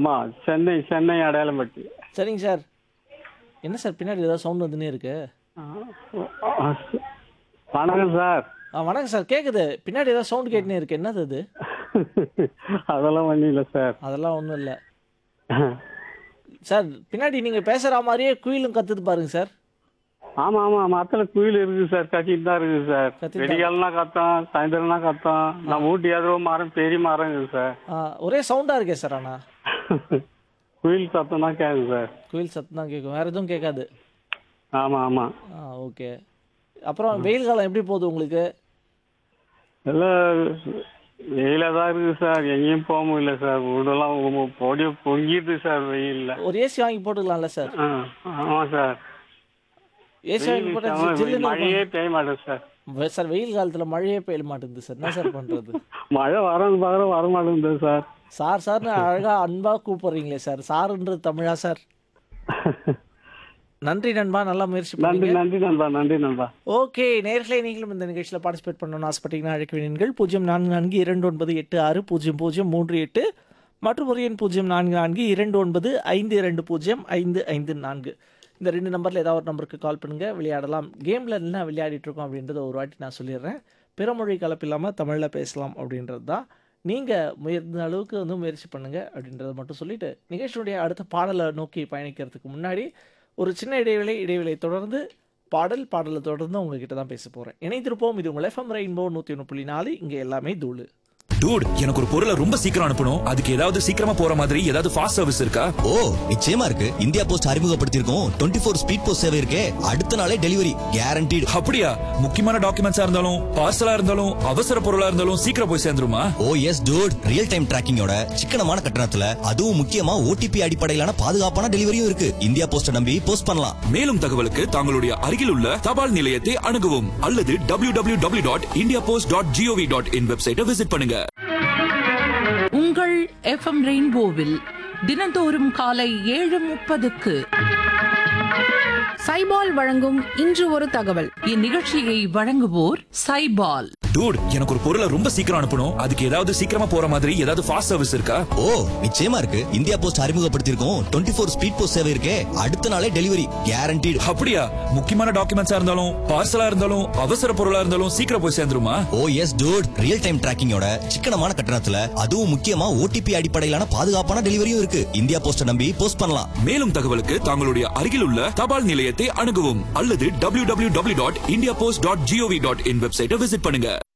ஆமா சென்னை சென்னை அடையாளம்பட்டி சரிங்க சார் என்ன சார் பின்னாடி ஏதாவது சவுண்ட் வந்துனே இருக்கு ஆ, வணக்கம் சார் ஆ வணக்கம் சார் கேட்குது பின்னாடி ஏதாவது சவுண்ட் கேட்டுனே இருக்கு என்னது அது அதெல்லாம் ஒன்றும் இல்லை சார் அதெல்லாம் ஒன்றும் இல்லை சார் பின்னாடி நீங்கள் பேசுகிற மாதிரியே குயிலும் கத்துது பாருங்க சார் ஆமா ஆமா மரத்துல குயில் இருக்கு சார் கத்திட்டு தான் இருக்குது சார் கத்திட்டு வெடிகாலம்னா கத்தம் சாயந்தரம்னா கத்தம் நம்ம ஊட்டி எதிரோ மரம் பெரிய மரம் இருக்குது சார் ஆ ஒரே சவுண்டாக இருக்கே சார் ஆனால் குயில் சத்தம் தான் கேட்குது சார் குயில் சத்தம் தான் கேட்கும் வேறு எதுவும் கேட்காது ஆமா ஆமா ஆ ஓகே அப்புறம் வெயில் காலம் எப்படி போகுது உங்களுக்கு எல்லாம் வெயில தான் இருக்குது சார் எங்கேயும் போக முடியல சார் வீடெல்லாம் பொடி பொங்கிடுது சார் வெயில்ல ஒரு ஏசி வாங்கி போட்டுக்கலாம்ல சார் ஆ ஆமா சார் ஏசி வாங்கி வெயில் போட்டால் செம ஜில்லுன்னு மழையே பெய்ய மாட்டேன் சார் வெ- சார் வெயில் காலத்தில் மழையே பெய்ய மாட்டேங்குது சார் என்ன சார் பண்ணுறது மழை வரன்னு பார்க்குற வர மாட்டேங்குது சார் சார் சார்னு அழகாக அன்பாக கூப்பிடுறீங்களே சார் சாருன்றது தமிழா சார் நன்றி நண்பா நல்லா முயற்சி நன்றி பண்ணீங்க நன்றி நண்பா நன்றி நண்பா ஓகே நேர்களே நீங்களும் இந்த நிகழ்ச்சியில் பார்ட்டிசிபேட் பண்ணணும்னு ஆசைப்பட்டீங்கன்னா அழைக்க வேண்டியீர்கள் பூஜ்ஜியம் நான்கு நான்கு இரண்டு ஒன்பது எட்டு ஆறு பூஜ்ஜியம் பூஜ்ஜியம் மூன்று எட்டு மற்றும் ஒரு எண் பூஜ்ஜியம் நான்கு நான்கு இரண்டு ஒன்பது ஐந்து இரண்டு பூஜ்ஜியம் ஐந்து ஐந்து நான்கு இந்த ரெண்டு நம்பரில் ஏதாவது ஒரு நம்பருக்கு கால் பண்ணுங்கள் விளையாடலாம் கேமில் என்ன விளையாடிட்டு இருக்கோம் அப்படின்றத ஒரு வாட்டி நான் சொல்லிடுறேன் பிறமொழி கலப்பு இல்லாமல் தமிழில் பேசலாம் அப்படின்றது தான் நீங்கள் முயர்ந்த அளவுக்கு வந்து முயற்சி பண்ணுங்கள் அப்படின்றத மட்டும் சொல்லிட்டு நிகழ்ச்சியுடைய அடுத்த பாடலை நோக்கி பயணிக்கிறதுக்கு முன்னாடி ஒரு சின்ன இடைவேளை இடைவேளை தொடர்ந்து பாடல் பாடலை தொடர்ந்து உங்ககிட்ட தான் பேச போகிறேன் இணைந்திருப்போம் இது உங்கள் எஃப்எம் ரெயின்போ நூற்றி ஒன்று புள்ளி நாலு இங்கே எல்லாமே தூளு டூட் எனக்கு ஒரு பொருளை ரொம்ப சீக்கிரம் அனுப்பணும் அதுக்கு ஏதாவது சீக்கிரமா போற மாதிரி ஏதாவது ஃபாஸ்ட் சர்வீஸ் இருக்கா ஓ நிச்சயமா இருக்கு இந்தியா போஸ்ட் அறிமுகப்படுத்தியிருக்கோம் டுவெண்ட்டி ஃபோர் ஸ்பீட் போஸ்ட் சேவை இருக்கே அடுத்த நாளே டெலிவரி கேரண்டீடு அப்படியா முக்கியமான டாக்குமெண்ட்ஸா இருந்தாலும் பார்சலா இருந்தாலும் அவசர பொருளா இருந்தாலும் சீக்கிரம் போய் சேர்ந்துருமா oh yes dude real time டிராக்கிங்கோட சிக்கனமான கட்டணத்துல அதுவும் முக்கியமா ஓடிபி அடிப்படையிலான பாதுகாப்பான டெலிவரியும் இருக்கு இந்தியா போஸ்ட நம்பி போஸ்ட் பண்ணலாம் மேலும் தகவலுக்கு தங்களுடைய அருகில் உள்ள தபால் நிலையத்தை அணுகவும் அல்லது W W W dot India post dot gov dot in வெப்சைட்டை விசிட் பண்ணுங்க உங்கள் எஃப்எம் ரெயின்போவில் தினந்தோறும் காலை ஏழு முப்பதுக்கு சைபால் வழங்கும் இன்று ஒரு தகவல் இந்நிகழ்ச்சியை வழங்குவோர் சைபால் டூட் எனக்கு ஒரு பொருளை ரொம்ப சீக்கிரம் அனுப்பணும் அதுக்கு ஏதாவது சீக்கிரமா போற மாதிரி ஏதாவது ஃபாஸ்ட் சர்வீஸ் இருக்கா ஓ நிச்சயமா இருக்கு இந்தியா போஸ்ட் அறிமுகப்படுத்தியிருக்கோம் டுவெண்ட்டி ஃபோர் ஸ்பீட் போஸ்ட் சேவை இருக்கே அடுத்த நாளே டெலிவரி கேரண்டீடு அப்படியா முக்கியமான டாக்குமெண்ட்ஸா இருந்தாலும் பார்சலா இருந்தாலும் அவசர பொருளா இருந்தாலும் சீக்கிரம் போய் சேர்ந்துருமா oh yes dude real time டிராக்கிங்கோட சிக்கனமான கட்டணத்துல அதுவும் முக்கியமா ஓடிபி அடிப்படையிலான பாதுகாப்பான டெலிவரியும் இருக்கு இந்தியா போஸ்ட நம்பி போஸ்ட் பண்ணலாம் மேலும் தகவலுக்கு தங்களுடைய அருகில் உள்ள தபால் நிலையத்தை அணுகவும் அல்லது W W W dot India post dot gov dot in வெப்சைட்டை விசிட் பண்ணுங்க